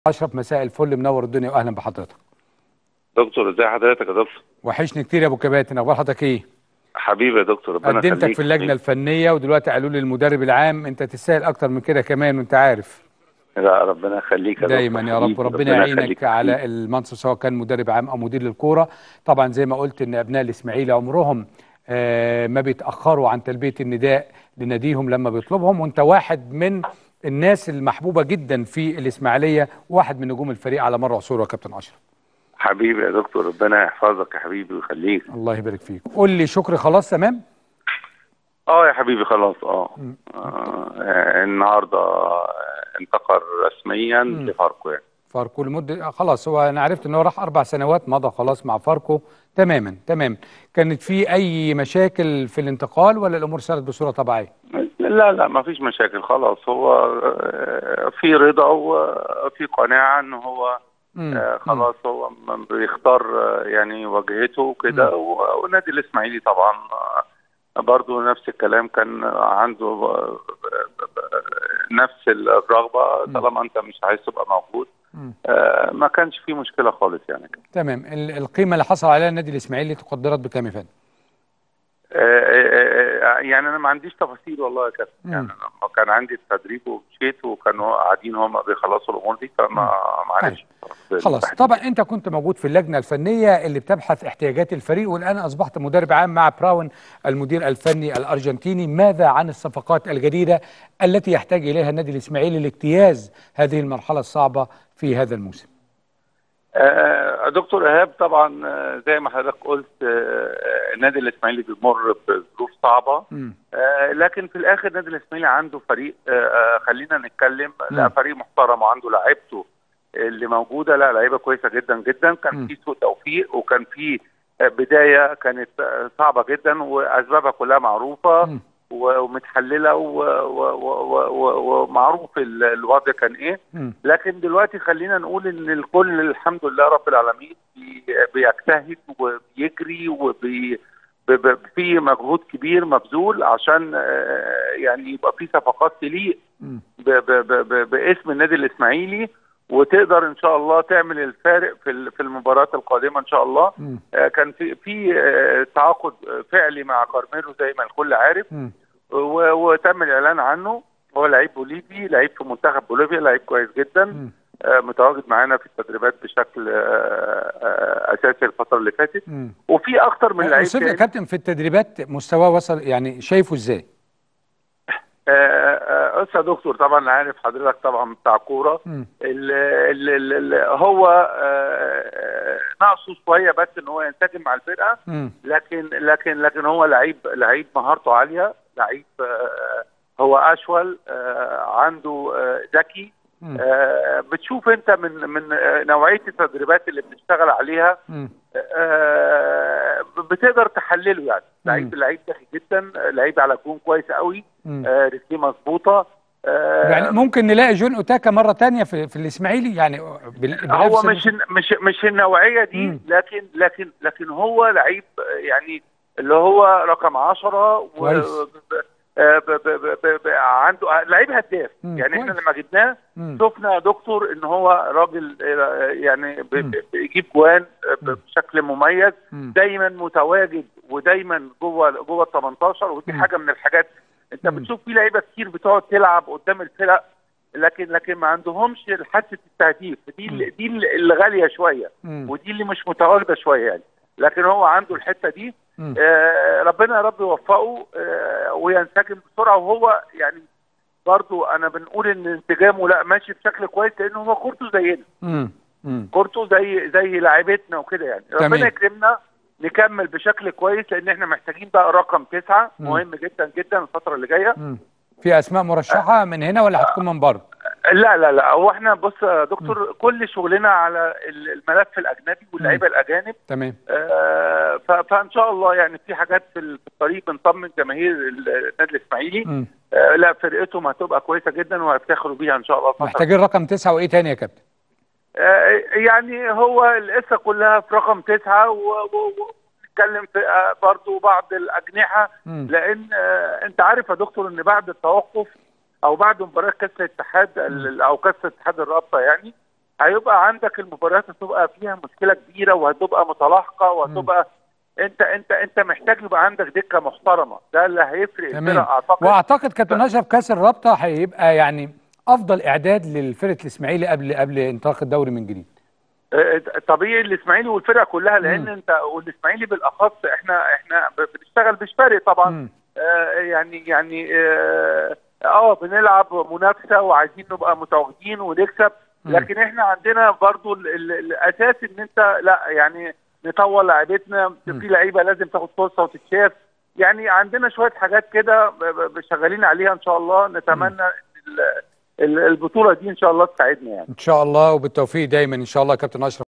اشرف مساء الفل منور الدنيا واهلا بحضرتك دكتور ازي حضرتك يا دكتور وحشني كتير يا ابو كباتن اخبار حضرتك ايه حبيبي يا دكتور ربنا قدمتك يخليك في اللجنه الفنيه ودلوقتي قالوا لي المدرب العام انت تستاهل اكتر من كده كمان وانت عارف لا ربنا يخليك يا دايما دكتور يا رب حبيبي، وربنا يعينك يخليك. على المنصب سواء كان مدرب عام او مدير للكوره طبعا زي ما قلت ان ابناء الاسماعيلي عمرهم آه، ما بيتاخروا عن تلبيه النداء لناديهم لما بيطلبهم وانت واحد من الناس المحبوبه جدا في الاسماعيليه واحد من نجوم الفريق على مر عصور يا كابتن اشرف حبيبي يا دكتور ربنا يحفظك يا حبيبي ويخليك الله يبارك فيك قول لي شكري خلاص تمام اه يا حبيبي خلاص اه, آه النهارده آه، انتقل رسميا لفاركو يعني فاركو لمده خلاص هو انا عرفت ان هو راح اربع سنوات مضى خلاص مع فاركو تماما تمام كانت في اي مشاكل في الانتقال ولا الامور سارت بصوره طبيعيه لا لا ما فيش مشاكل خلاص هو آه، في رضا وفي قناعه ان هو مم. آه، خلاص هو م- بيختار آه، يعني واجهته وكده و- والنادي الاسماعيلي طبعا آه، برضو نفس الكلام كان عنده آه، نفس الرغبه طالما انت مش عايز تبقى موجود مم. آه، ما كانش في مشكله خالص يعني تمام ال- القيمه اللي حصل عليها النادي الاسماعيلي تقدرت بكام يا فندم آه، آه، آه، يعني انا ما عنديش تفاصيل والله يا كابتن مم. يعني أنا كان عندي التدريب ومشيت وكانوا قاعدين هم بيخلصوا الامور دي فما معلش خلاص طبعا انت كنت موجود في اللجنه الفنيه اللي بتبحث احتياجات الفريق والان اصبحت مدرب عام مع براون المدير الفني الارجنتيني ماذا عن الصفقات الجديده التي يحتاج اليها النادي الاسماعيلي لاجتياز هذه المرحله الصعبه في هذا الموسم آه، دكتور ايهاب طبعا آه، زي ما حضرتك قلت آه، النادي الاسماعيلي بيمر بظروف صعبه مم. آه، لكن في الاخر النادي الاسماعيلي عنده فريق آه، آه، خلينا نتكلم لا مم. فريق محترم وعنده لعيبته اللي موجوده لا لعيبه كويسه جدا جدا مم. كان في سوء توفيق وكان في آه، بدايه كانت آه، صعبه جدا واسبابها كلها معروفه مم. و- ومتحلله و- و- و- و- ومعروف ال- الوضع كان ايه مم. لكن دلوقتي خلينا نقول ان الكل الحمد لله رب العالمين بي- بيجتهد وبيجري وبي ب- ب- في مجهود كبير مبذول عشان آه، يعني يبقى في صفقات تليق مم. ب- ب- ب- ب- باسم النادي الاسماعيلي وتقدر ان شاء الله تعمل الفارق في ال- في المباريات القادمه ان شاء الله مم. آه، كان في في آه، تعاقد فعلي مع كارميرو زي ما الكل عارف مم. و- وتم الاعلان عنه هو لعيب بوليفي لعيب في منتخب بوليفيا لعيب كويس جدا مم. آه، متواجد معانا في التدريبات بشكل آه، آه، اساسي الفتره اللي فاتت مم. وفي اكتر من لعيب اوصف لي يا تاني كابتن في التدريبات مستواه وصل يعني شايفه ازاي آه، آه، بص يا دكتور طبعا عارف حضرتك طبعا بتاع كوره مم. ال- ال- ال- ال- هو آه، آه، ناقصه شويه بس ان هو ينسجم مع الفرقه مم. لكن لكن لكن هو لعيب لعيب مهارته عاليه لعيب آه، هو اشول آه، عنده آه، ذكي مم. آه، بتشوف انت من من آه، نوعيه التدريبات اللي بنشتغل عليها مم. آه، بتقدر تحلله يعني لعيب لعيب ذكي جدا آه، لعيب على جون كويس قوي مم. آه، رجليه مظبوطه آه، يعني ممكن نلاقي جون اوتاكا مره تانية في في الاسماعيلي يعني بال- هو بنفس مش مش مش النوعيه دي مم. لكن لكن لكن هو لعيب آه، يعني اللي هو رقم 10 و كويس. ب- آه، ب- ب- ب- ب- ب- عنده آه، لعيب هداف مم، يعني احنا كويس. لما جبناه مم. شفنا يا دكتور ان هو راجل آه، يعني ب- مم. ب- بيجيب جوان آه، ب- مم. بشكل مميز مم. دايما متواجد ودايما جوه جوه ال 18 ودي مم. حاجه من الحاجات انت مم. بتشوف في لعيبه كتير بتقعد تلعب قدام الفرق لكن لكن ما عندهمش حاسه التهديف دي اللي- دي اللي غاليه شويه مم. ودي اللي مش متواجده شويه يعني لكن هو عنده الحته دي مم. آه ربنا يا رب يوفقه آه وينسجم بسرعه وهو يعني برضو انا بنقول ان انسجامه لا ماشي بشكل كويس لان هو كورته زينا مم. مم. كورته زي زي لاعيبتنا وكده يعني تمام. ربنا يكرمنا نكمل بشكل كويس لان احنا محتاجين بقى رقم تسعه مم. مهم جدا جدا الفتره اللي جايه مم. في اسماء مرشحه من هنا ولا هتكون من بره لا لا لا هو احنا بص يا دكتور كل شغلنا على الملف الاجنبي واللعيبه الاجانب تمام آه، ف- فان شاء الله يعني في حاجات في ال- في الطريق بنطمن جماهير النادي الاسماعيلي مم. آه، لا فرقتهم هتبقى كويسه جدا وهيفتخروا بيها ان شاء الله الفترة محتاجين رقم تسعة وايه تاني يا كابتن آه، يعني هو القصه كلها في رقم تسعه و- و- ونتكلم في آه، برضو بعض الاجنحه مم. لان آه، انت عارف يا دكتور ان بعد التوقف او بعد مباراه كاس الاتحاد ال- او كاس اتحاد الرابطه يعني هيبقى عندك المباريات هتبقى فيها مشكله كبيره وهتبقى متلاحقه وهتبقى انت انت انت محتاج يبقى عندك دكه محترمه ده اللي هيفرق تمام الفرق اعتقد واعتقد كابتن اشرف كاس الرابطه هيبقى يعني افضل اعداد للفرقه الاسماعيلي قبل قبل انطلاق الدوري من جديد آه، طبيعي الاسماعيلي والفرقه كلها لان مم. انت والاسماعيلي بالاخص احنا احنا ب- بنشتغل مش فارق طبعا مم. آه، يعني يعني اه آه، بنلعب منافسه وعايزين نبقى متواجدين ونكسب مم. لكن احنا عندنا برضو ال- ال- الاساس ان انت لا يعني نطور لعيبتنا مم. في لعيبه لازم تاخد فرصه وتتشاف يعني عندنا شويه حاجات كده ب- ب- شغالين عليها ان شاء الله نتمنى ان ال- ال- البطوله دي ان شاء الله تساعدنا يعني ان شاء الله وبالتوفيق دايما ان شاء الله يا كابتن اشرف